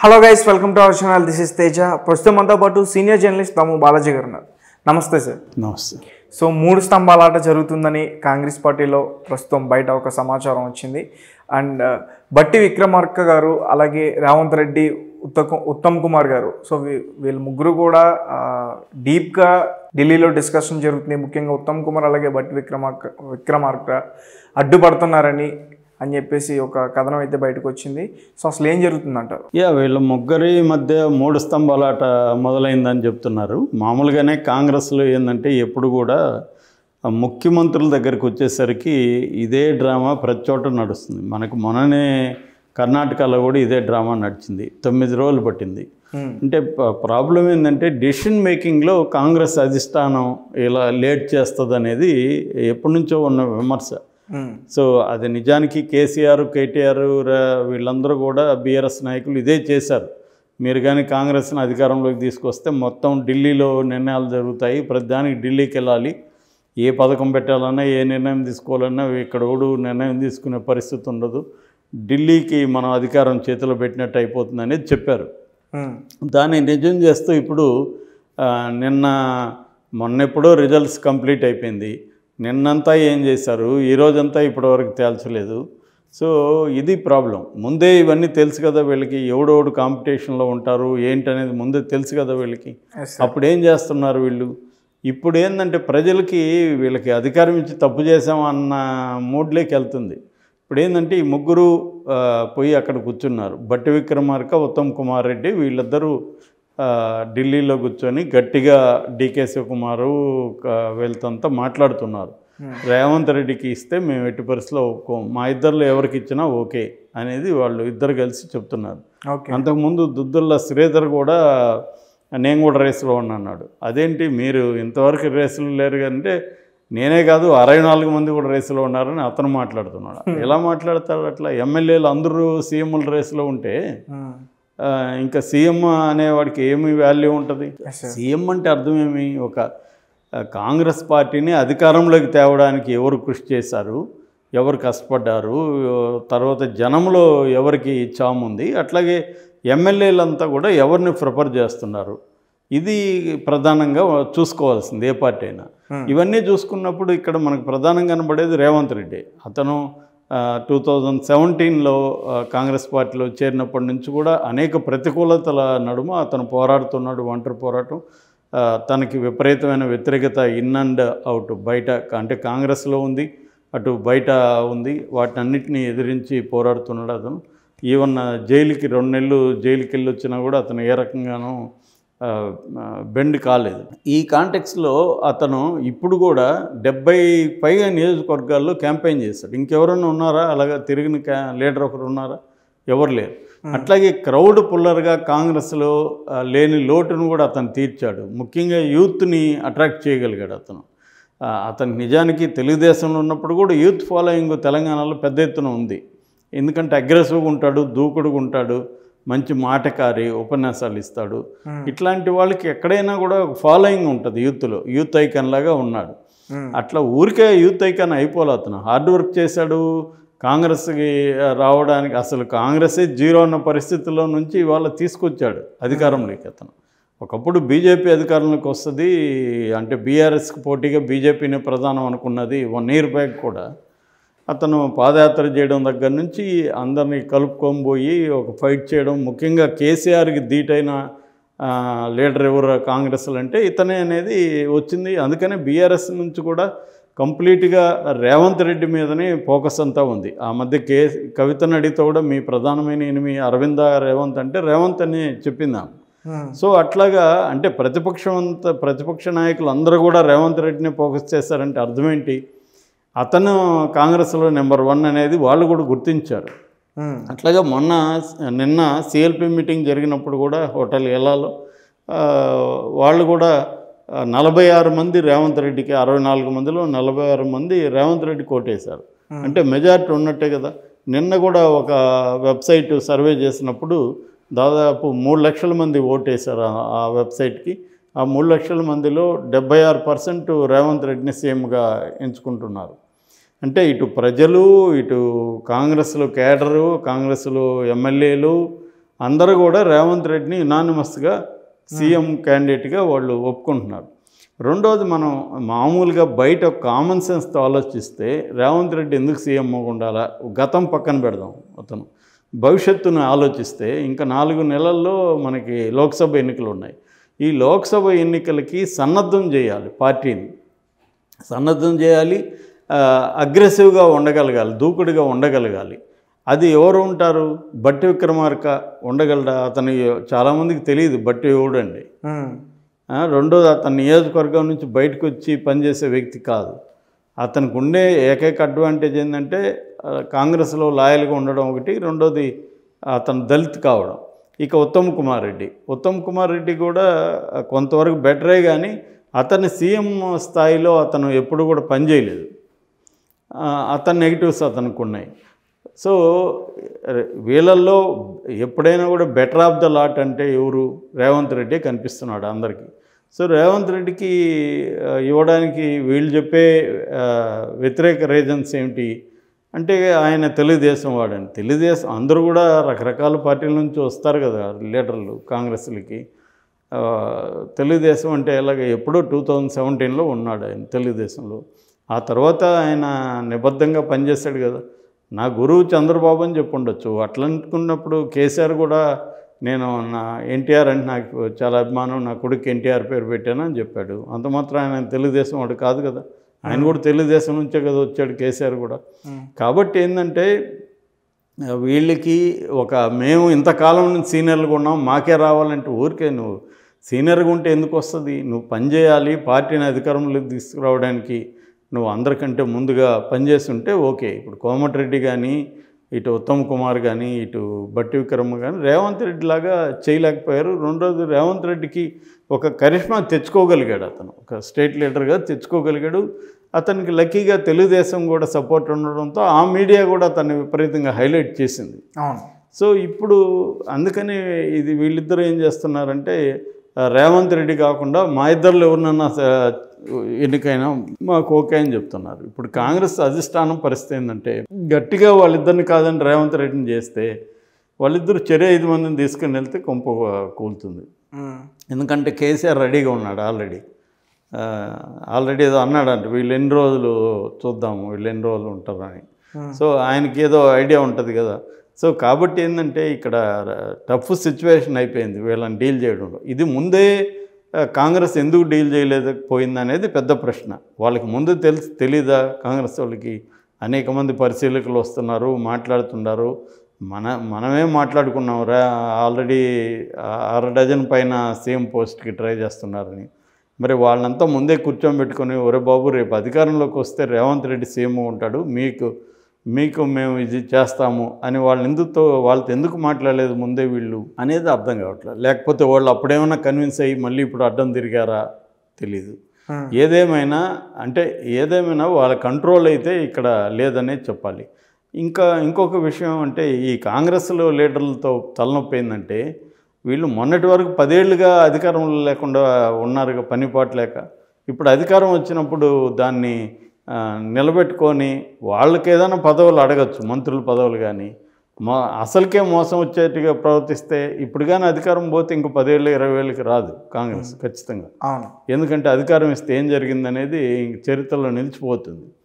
Hello guys welcome to our channel this is Teja ప్రస్తుతం మనతో పాటు సీనియర్ జర్నలిస్ట్ తమ్ము బాలాజీ గారు ఉన్నారు నమస్తే సార్ నమస్తే సో మూడు స్తంభాల ఆట జరుగుతుందని కాంగ్రెస్ పార్టీలో ప్రస్తుతం బయట ఒక సమాచారం వచ్చింది అండ్ బట్టి విక్రమార్క గారు అలాగే రేవంత్ రెడ్డి ఉత్తమ్ ఉత్తమ్ కుమార్ గారు సో వీ- వీళ్ళ ముగ్గురు కూడా ఆ, డీప్గా ఢిల్లీలో డిస్కషన్ జరుగుతుంది ముఖ్యంగా ఉత్తమ్ కుమార్ అలాగే బట్టి విక్రమార్క విక్రమార్క అడ్డుపడుతున్నారని అని చెప్పేసి ఒక కథనం అయితే బయటకు వచ్చింది సో అసలు ఏం జరుగుతుందంటారు యా వీళ్ళ ముగ్గురి మధ్య మూడు స్తంభాలాట మొదలైందని చెప్తున్నారు మామూలుగానే కాంగ్రెస్లో ఏంటంటే ఎప్పుడు కూడా ఆ ముఖ్యమంత్రుల దగ్గరికి వచ్చేసరికి ఇదే డ్రామా ప్రతి చోట నడుస్తుంది మనకు మొన్ననే కర్ణాటకలో కూడా ఇదే డ్రామా నడిచింది తొమ్మిది రోజులు పట్టింది Hmm. అంటే ప్రాబ్లం ఏంటంటే డెసిషన్ మేకింగ్లో కాంగ్రెస్ అధిష్టానం ఇలా లేట్ చేస్తుంది అనేది ఎప్పటి నుంచో ఉన్న విమర్శ ఉమ్, సో అది నిజానికి కేసీఆర్ కేటీఆర్ ర- వీళ్ళందరూ కూడా బీఆర్ఎస్ నాయకులు ఇదే చేశారు మీరు కానీ కాంగ్రెస్ని అధికారంలోకి తీసుకొస్తే మొత్తం ఢిల్లీలో నిర్ణయాలు జరుగుతాయి ప్రతి దానికి ఢిల్లీకి వెళ్ళాలి ఏ పథకం పెట్టాలన్నా ఏ నిర్ణయం తీసుకోవాలన్నా ఇక్కడ ఓడు నిర్ణయం తీసుకునే పరిస్థితి ఉండదు ఢిల్లీకి మనం అధికారం చేతిలో పెట్టినట్టు అయిపోతుంది అనేది చెప్పారు ఉమ్, దాన్ని నిజం చేస్తూ ఇప్పుడు ఆ, నిన్న మొన్నెప్పుడో రిజల్ట్స్ కంప్లీట్ అయిపోయింది నిన్నంతా ఏం చేశారు ఈ రోజంతా ఇప్పటివరకు తేల్చలేదు సో ఇది ప్రాబ్లం ముందే ఇవన్నీ తెలుసు కదా వీళ్ళకి ఎవడోడు కాంపిటీషన్లో ఉంటారు ఏంటనేది ముందే తెలుసు కదా వీళ్ళకి yes sir. అప్పుడు ఏం చేస్తున్నారు వీళ్ళు ఇప్పుడు ఏంటంటే ప్రజలకి వీళ్ళకి అధికారం ఇచ్చి తప్పు చేసామన్న మూడ్లోకి వెళ్తుంది ఇప్పుడు ఏంటంటే ఈ ముగ్గురు ఆ, పోయి అక్కడ కూర్చున్నారు బట్టి విక్రమార్క ఉత్తమ్ కుమార్ రెడ్డి వీళ్ళిద్దరూ ఆ, ఢిల్లీలో కూర్చొని గట్టిగా డికే శివకుమారు క- వీళ్ళతో మాట్లాడుతున్నారు రేవంత్ రెడ్డికి ఇస్తే మేము ఎట్టి పరిస్థితిలో ఒప్పుకోం మా ఇద్దరిలో ఎవరికి ఇచ్చినా ఓకే అనేది వాళ్ళు ఇద్దరు కలిసి చెప్తున్నారు ఓకే అంతకుముందు దుద్దుల్ల శ్రీధర్ కూడా నేను కూడా రేసులో ఉన్నా అన్నాడు అదేంటి మీరు ఇంతవరకు రేసులు లేరు అంటే నేనే కాదు అరవై నాలుగు మంది కూడా రేసులో ఉన్నారని అతను మాట్లాడుతున్నాడు ఎలా మాట్లాడతాడు అట్లా ఎమ్మెల్యేలు అందరూ సీఎంల రేసులో ఉంటే ఉమ్, ఆ, ఇంకా సీఎం అనేవాడికి ఏమి వాల్యూ ఉంటుంది yes sir. సీఎం అంటే అర్థం ఏమి ఒక ఆ, కాంగ్రెస్ పార్టీని అధికారంలోకి తేవడానికి ఎవరు కృషి చేశారు ఎవరు కష్టపడ్డారు తర్వాత జనంలో ఎవరికి చాము ఉంది అట్లాగే ఎమ్మెల్యేలంతా కూడా ఎవరిని ప్రిఫర్ చేస్తున్నారు ఇది ప్రధానంగా చూసుకోవాల్సింది ఏ పార్టీ అయినా Hmm. ఇవన్నీ చూసుకున్నప్పుడు ఇక్కడ మనకు ప్రధానంగా కనబడేది రేవంత్ రెడ్డి అతను టూ థౌజండ్ సెవెంటీన్లో కాంగ్రెస్ పార్టీలో చేరినప్పటి నుంచి కూడా అనేక ప్రతికూలతల నడుమ అతను పోరాడుతున్నాడు ఒంటరి పోరాటం ఆ, తనకి విపరీతమైన వ్యతిరేకత ఇన్ అండ్ అవుట్ బయట అంటే కాంగ్రెస్లో ఉంది అటు బయట ఉంది వాటినన్నిటిని ఎదిరించి పోరాడుతున్నాడు అతను ఈవెన్ జైలుకి రెండు నెలలు జైలుకి వెళ్ళి వచ్చినా కూడా అతను ఏ రకంగానూ ఆ, ఆ, బెండ్ కాలేదు ఈ కాంటెక్స్లో అతను ఇప్పుడు కూడా డెబ్బై పైగా నియోజకవర్గాల్లో క్యాంపెయిన్ చేశాడు ఇంకెవరైనా ఉన్నారా అలాగా తిరిగిన క్యా లీడర్ ఒకరు ఉన్నారా ఎవరు లేరు అట్లాగే క్రౌడ్ పుల్లర్గా కాంగ్రెస్లో ఆ, లేని లోటును కూడా అతను తీర్చాడు ముఖ్యంగా యూత్ని అట్రాక్ట్ చేయగలిగాడు అతను ఆ, అతను నిజానికి తెలుగుదేశంలో ఉన్నప్పుడు కూడా యూత్ ఫాలోయింగ్ తెలంగాణలో పెద్ద ఎత్తున ఉంది ఎందుకంటే అగ్రెసివ్గా ఉంటాడు దూకుడుగా ఉంటాడు మంచి మాటకారి ఉపన్యాసాలు ఇస్తాడు ఇట్లాంటి వాళ్ళకి ఎక్కడైనా కూడా ఒక ఫాలోయింగ్ ఉంటుంది యూత్లో యూత్ ఐకాన్ లాగా ఉన్నాడు ఉమ్, అట్లా ఊరికే యూత్ ఐకాన్ అయిపోలే అతను హార్డ్ వర్క్ చేశాడు కాంగ్రెస్కి రావడానికి అసలు కాంగ్రెసే జీరో అన్న పరిస్థితుల్లో నుంచి ఇవాళ తీసుకొచ్చాడు అధికారంలోకి అతను ఒకప్పుడు బీజేపీ అధికారంలోకి వస్తుంది అంటే బీఆర్ఎస్కి పోటీగా బీజేపీనే ప్రధానం అనుకున్నది వన్ ఇయర్ బ్యాక్ కూడా అతను పాదయాత్ర చేయడం దగ్గర నుంచి అందరినీ కలుపుకొని పోయి ఒక ఫైట్ చేయడం ముఖ్యంగా కేసీఆర్కి ధీటైన ఆ, లీడర్ ఎవరు కాంగ్రెస్లు అంటే ఇతనే అనేది వచ్చింది అందుకనే బీఆర్ఎస్ నుంచి కూడా కంప్లీట్గా రేవంత్ రెడ్డి మీదనే ఫోకస్ అంతా ఉంది ఆ మధ్య కే కవితను అడిగితే కూడా మీ ప్రధానమైన ఎనిమి అరవింద రేవంత్ అంటే రేవంత్ అని చెప్పింది ఆమె. ఉమ్, సో అట్లాగా అంటే ప్రతిపక్షం అంతా ప్రతిపక్ష నాయకులు అందరూ కూడా రేవంత్ రెడ్డిని ఫోకస్ చేస్తారంటే అర్థం ఏంటి అతను కాంగ్రెస్లో నెంబర్ వన్ అనేది వాళ్ళు కూడా గుర్తించారు ఉమ్, అట్లాగా మొన్న నిన్న సిఎల్పి మీటింగ్ జరిగినప్పుడు కూడా హోటల్ ఎలాలో ఆ, వాళ్ళు కూడా ఆ, నలభై ఆరు మంది రేవంత్ రెడ్డికి అరవై నాలుగు మందిలో నలభై ఆరు మంది రేవంత్ రెడ్డి కోటేశారు అంటే మెజారిటీ ఉన్నట్టే కదా నిన్న కూడా ఒక వెబ్సైట్ సర్వే చేసినప్పుడు దాదాపు మూడు లక్షల మంది ఓటేశారు ఆ- ఆ వెబ్సైట్కి ఆ మూడు లక్షల మందిలో డెబ్బై ఆరు పర్సెంట్ రేవంత్ రెడ్డిని సీఎంగా ఎంచుకుంటున్నారు అంటే ఇటు ప్రజలు ఇటు కాంగ్రెస్లో కేడరు కాంగ్రెస్లో ఎమ్మెల్యేలు అందరూ కూడా రేవంత్ రెడ్డిని యునానిమస్గా సీఎం క్యాండిడేట్గా వాళ్ళు ఒప్పుకుంటున్నారు రెండోది మనం మామూలుగా బయట కామన్ సెన్స్తో ఆలోచిస్తే రేవంత్ రెడ్డి ఎందుకు సీఎం ఉండాలా గతం పక్కన పెడదాం అతను భవిష్యత్తును ఆలోచిస్తే ఇంకా నాలుగు నెలల్లో మనకి లోక్సభ ఎన్నికలు ఉన్నాయి ఈ లోక్సభ ఎన్నికలకి సన్నద్ధం చేయాలి పార్టీని సన్నద్ధం చేయాలి ఆ, అగ్రెసివ్గా ఉండగలగాలి దూకుడుగా ఉండగలగాలి అది ఎవరు ఉంటారు బట్టి విక్రమార్క ఉండగలడా అతని చాలామందికి తెలియదు బట్టి ఎవడండి ఉమ్, ఆ, రెండోది అతని నియోజకవర్గం నుంచి బయటకు వచ్చి పనిచేసే వ్యక్తి కాదు అతనికి ఉండే ఏకైక అడ్వాంటేజ్ ఏంటంటే ఆ, కాంగ్రెస్లో లాయల్గా ఉండడం ఒకటి రెండోది అతను దళిత్ కావడం ఇక ఉత్తమ్ కుమార్ రెడ్డి ఉత్తమ్ కుమార్ రెడ్డి కూడా ఆ, కొంతవరకు బెటరే కానీ అతని సీఎం స్థాయిలో అతను ఎప్పుడు కూడా పనిచేయలేదు ఆ, అతని నెగిటివ్స్ అతనికి ఉన్నాయి సో ర- వీళ్ళల్లో ఎప్పుడైనా కూడా బెటర్ ఆఫ్ ద లాట్ అంటే ఎవరు రేవంత్ రెడ్డి కనిపిస్తున్నాడు అందరికీ సో రేవంత్ రెడ్డికి ఆ, ఇవ్వడానికి వీళ్ళు చెప్పే ఆ, వ్యతిరేక రీజన్స్ ఏమిటి అంటే ఆయన తెలుగుదేశం వాడని తెలుగుదేశం అందరూ కూడా రకరకాల పార్టీల నుంచి వస్తారు కదా లీడర్లు కాంగ్రెస్లకి ఆ, తెలుగుదేశం అంటే ఎలాగ ఎప్పుడో టూ థౌజండ్ సెవెంటీన్లో ఉన్నాడు ఆయన తెలుగుదేశంలో ఆ తర్వాత ఆయన నిబద్ధంగా పనిచేశాడు కదా నా గురువు చంద్రబాబు అని చెప్పుండొచ్చు అట్లా అనుకున్నప్పుడు కేసీఆర్ కూడా నేను నా ఎన్టీఆర్ అంటే నాకు చాలా అభిమానం నా కొడుకు ఎన్టీఆర్ పేరు పెట్టాను అని చెప్పాడు అంత మాత్రం ఆయన తెలుగుదేశం వాడు కాదు కదా ఆయన కూడా తెలుగుదేశం నుంచే కదా వచ్చాడు కేసీఆర్ కూడా ఉమ్, కాబట్టి ఏంటంటే ఆ, వీళ్ళకి ఒక మేము ఇంతకాలం నుంచి సీనియర్లుగా ఉన్నాం మాకే రావాలంటే ఊరికే నువ్వు సీనియర్గా ఉంటే ఎందుకు వస్తుంది నువ్వు పని చేయాలి పార్టీని అధికారంలోకి తీసుకురావడానికి నువ్వు అందరికంటే ముందుగా పనిచేసి ఉంటే ఓకే ఇప్పుడు కోమటిరెడ్డి కానీ ఇటు ఉత్తమ్ కుమార్ కానీ ఇటు బట్టి విక్రమ కానీ రేవంత్ రెడ్డి లాగా చేయలేకపోయారు రెండోది రేవంత్ రెడ్డికి ఒక కరిష్మా తెచ్చుకోగలిగాడు అతను ఒక స్టేట్ లీడర్గా తెచ్చుకోగలిగాడు అతనికి లక్కీగా తెలుగుదేశం కూడా సపోర్ట్ ఉండడంతో ఆ మీడియా కూడా అతన్ని విపరీతంగా హైలైట్ చేసింది అవును సో ఇప్పుడు అందుకని ఇది వీళ్ళిద్దరూ ఏం చేస్తున్నారంటే ఆ, రేవంత్ రెడ్డి కాకుండా మా ఇద్దరిలో ఎవరినన్నా స- ఎన్నికైనా మాకు ఓకే అని చెప్తున్నారు ఇప్పుడు కాంగ్రెస్ అధిష్టానం పరిస్థితి ఏంటంటే గట్టిగా వాళ్ళిద్దరిని కాదని రేవంత్ రెడ్డిని చేస్తే వాళ్ళిద్దరు చెరే ఐదు మందిని తీసుకుని వెళ్తే కొంప కూలుతుంది ఉమ్, ఎందుకంటే కేసీఆర్ రెడీగా ఉన్నాడు ఆల్రెడీ ఆల్రెడీ ఏదో అన్నాడంట వీళ్ళు ఎన్ని రోజులు చూద్దాము వీళ్ళు ఎన్ని రోజులు ఉంటారని Hmm. సో ఆయనకి ఏదో ఐడియా ఉంటుంది కదా సో కాబట్టి ఏంటంటే ఇక్కడ టఫ్ సిచ్యువేషన్ అయిపోయింది వీళ్ళని డీల్ చేయడంలో ఇది ముందే ఆ, కాంగ్రెస్ ఎందుకు డీల్ చేయలేకపోయింది అనేది పెద్ద ప్రశ్న వాళ్ళకి ముందు తెలిసి తెలీదా కాంగ్రెస్ వాళ్ళకి అనేక మంది పరిశీలకులు వస్తున్నారు మాట్లాడుతున్నారు మన మనమే మాట్లాడుకున్నాం రా ఆల్రెడీ అర డజన్ పైన సీఎం పోస్ట్కి ట్రై చేస్తున్నారని మరి వాళ్ళంతా ముందే కూర్చోబెట్టుకొని ఒరే బాబు రేపు అధికారంలోకి వస్తే రేవంత్ రెడ్డి సీఎం ఉంటాడు మీకు మీకు మేము ఇది చేస్తాము అని వాళ్ళు ఎందుకు వాళ్ళతో ఎందుకు మాట్లాడలేదు ముందే వీళ్ళు అనేది అర్థం కావట్లేదు లేకపోతే వాళ్ళు అప్పుడేమన్నా కన్విన్స్ అయ్యి మళ్ళీ ఇప్పుడు అడ్డం తిరిగారా తెలీదు ఉమ్, ఏదేమైనా అంటే ఏదేమైనా వాళ్ళ కంట్రోల్ అయితే ఇక్కడ లేదనే చెప్పాలి ఇంకా ఇంకొక విషయం అంటే ఈ కాంగ్రెస్లో లీడర్లతో తలనొప్పి ఏంటంటే వీళ్ళు మొన్నటి వరకు పదేళ్లుగా అధికారంలో లేకుండా ఉన్నారు పనిపాటు లేక ఇప్పుడు అధికారం వచ్చినప్పుడు దాన్ని ఆ, నిలబెట్టుకొని వాళ్ళకి ఏదైనా పదవులు అడగచ్చు మంత్రుల పదవులు కానీ మా అసలుకే మోసం వచ్చేట్టుగా ప్రవర్తిస్తే ఇప్పుడు కానీ అధికారం పోతే ఇంకో పదేళ్ళు ఇరవై వేలకి రాదు కాంగ్రెస్ ఖచ్చితంగా అవును ఎందుకంటే అధికారం ఇస్తే ఏం జరిగిందనేది ఇంక చరిత్రలో నిలిచిపోతుంది